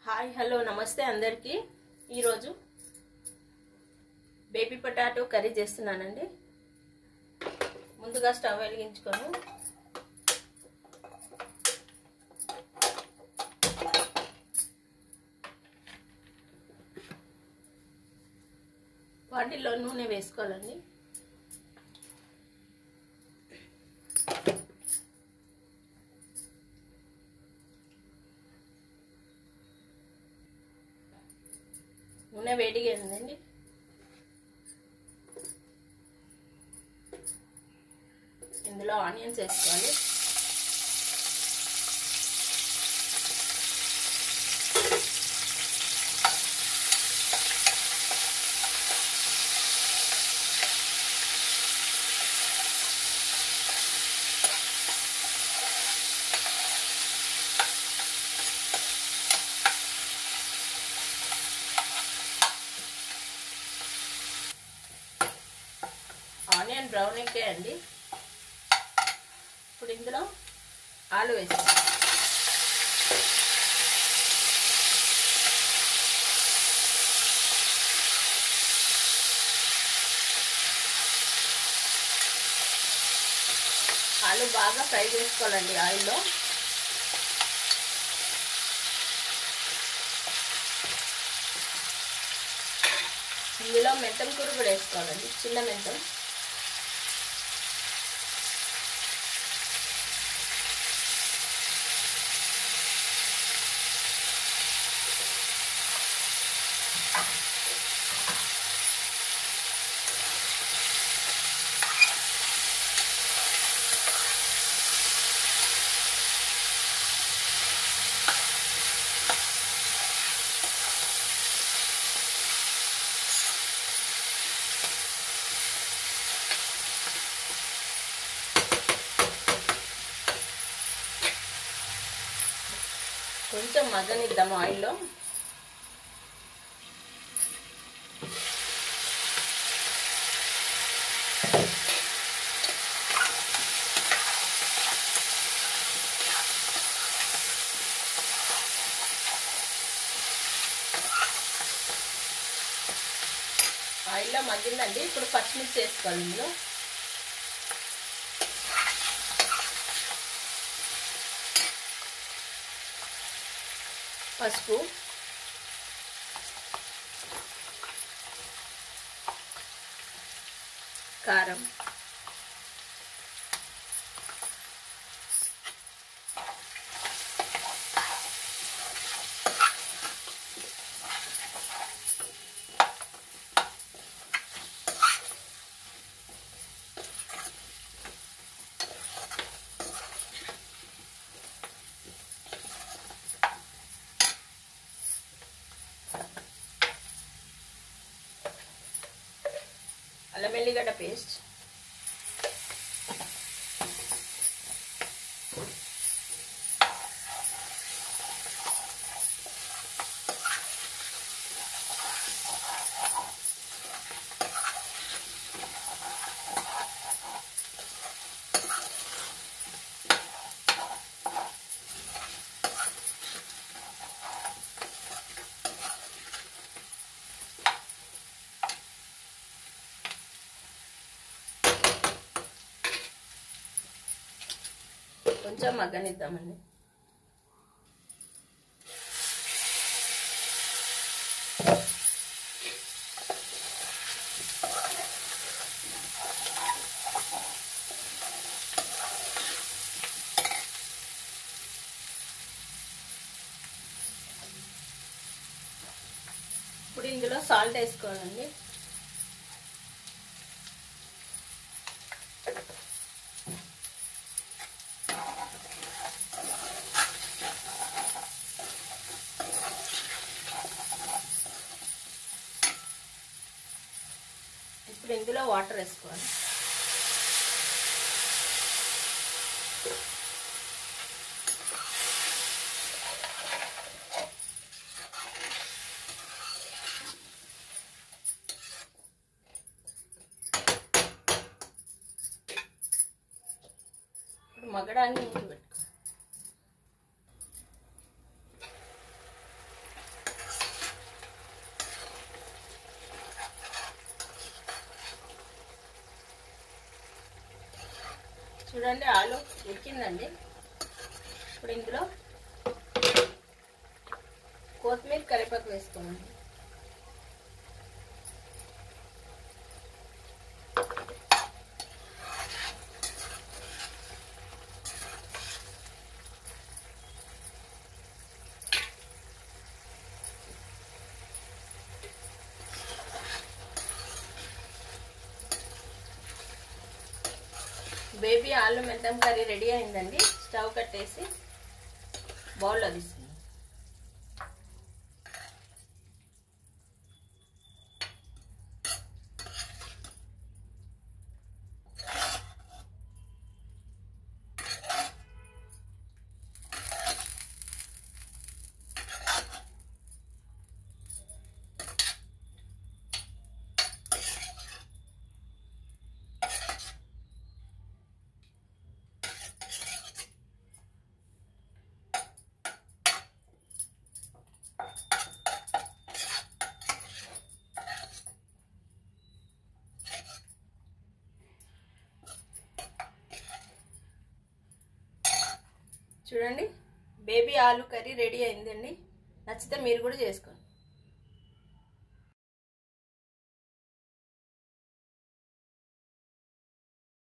hi hello నమస్తే అందరికీ ఈరోజు బేబీ పొటాటో కర్రీ చేస్తున్నానండి ముందుగా స్టవ్ వెలిగించుకొని వాటిల్లో నూనె వేసుకోవాలండి నూనె వేడిగా ఉందండి ఇందులో ఆనియన్స్ వేసుకోవాలి ఆనియన్ బ్రౌన్ ఎక్కేయండి ఇప్పుడు ఇందులో ఆలు వేస్తాం ఆలు బాగా ఫ్రై చేసుకోవాలండి ఆయిల్లో ఇందులో మెంతం కూర కూడా వేసుకోవాలండి చిన్న మెంతం కొంచెం మగ్గనిద్దాము ఆయిల్లో ఆయిల్లో మగ్గిందండి ఇప్పుడు పచ్చిమిర్చి వేసుకోవాలి ఇందులో పసుపు కారం అల్లం వెల్లిగడ్డ పేస్ట్ కొంచెం మగ్గనిద్దామండి ఇప్పుడు ఇందులో సాల్ట్ వేసుకోవాలండి ఇప్పుడు ఇందులో వాటర్ వేసుకోవాలి ఇప్పుడు మగ్గడానికి ఇంటి పెట్టుకో చూడండి ఆలు ఉడికిందండి ఇప్పుడు ఇందులో కొత్తిమీర కరివేపాకు వేసుకోమండి బేబీ ఆలు మెంతం కర్రీ రెడీ అయిందండి స్టవ్ కట్టేసి బౌల్లో తీసుకుందాం చూడండి బేబీ ఆలు కర్రీ రెడీ అయిందండి నచ్చితే మీరు కూడా చేసుకోండి